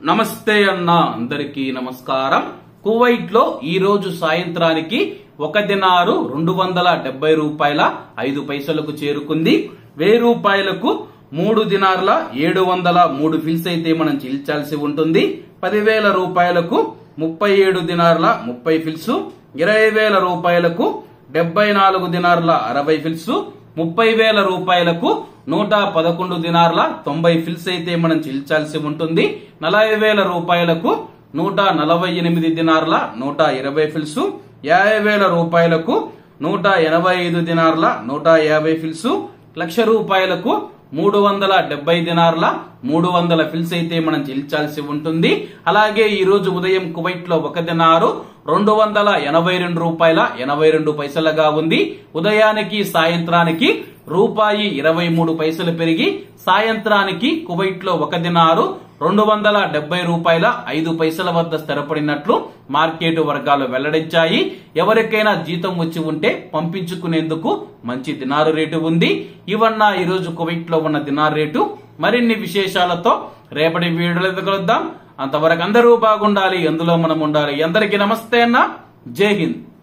నమస్తే అన్న అందరికీ నమస్కారం కువైట్ లో ఈ రోజు సాయంత్రానికి ఒక దినారు రెండు వందల డెబ్బై రూపాయల ఐదు పైసలకు చేరుకుంది వెయ్యి రూపాయలకు మూడు దినార్ల ఏడు వందల మూడు ఫిల్స్ అయితే మనం చెల్లించాల్సి ఉంటుంది పదివేల రూపాయలకు ముప్పై ఏడు దినార్ల ముప్పై ఫిల్స్ ఇరవై వేల రూపాయలకు డెబ్బై నాలుగు దినార్ల అరవై ఫిల్స్ ముప్పై వేల రూపాయలకు నూట పదకొండు దినార్ల తొంభై ఫిల్స్ అయితే మనం చెల్లించాల్సి ఉంటుంది నలభై వేల రూపాయలకు నూట నలభై ఎనిమిది దినార్ల నూట ఇరవై ఫిల్స్ యాభై వేల రూపాయలకు నూట ఎనభై ఐదు దినార్ల నూట యాభై ఫిల్స్ లక్ష రూపాయలకు మూడు వందల డెబ్బై దినార్ల మూడు వందల ఫిల్స్ అయితే మనం చెల్లించాల్సి ఉంటుంది అలాగే ఈ రోజు ఉదయం కువైట్ లో ఒక దినారు రెండు వందల ఎనభై రెండు రూపాయల ఎనభై రెండు పైసలుగా ఉంది ఉదయానికి సాయంత్రానికి రూపాయి ఇరవై మూడు పైసలు పెరిగి సాయంత్రానికి కువైట్ లో ఒక దినారు రెండు వందల డెబ్బై రూపాయల ఐదు పైసల వద్ద స్థిరపడినట్లు మార్కెట్ వర్గాలు వెల్లడించాయి ఎవరికైనా జీతం వచ్చి ఉంటే పంపించుకునేందుకు మంచి దినారు రేటు ఉంది ఇవన్న ఈ రోజు కువైట్ లో ఉన్న దినారు రేటు మరిన్ని విశేషాలతో రేపటి వీడియోలో కలుద్దాం అంతవరకు అందరూ బాగుండాలి ఎందులో మనం ఉండాలి అందరికీ నమస్తే అన్న జై హింద్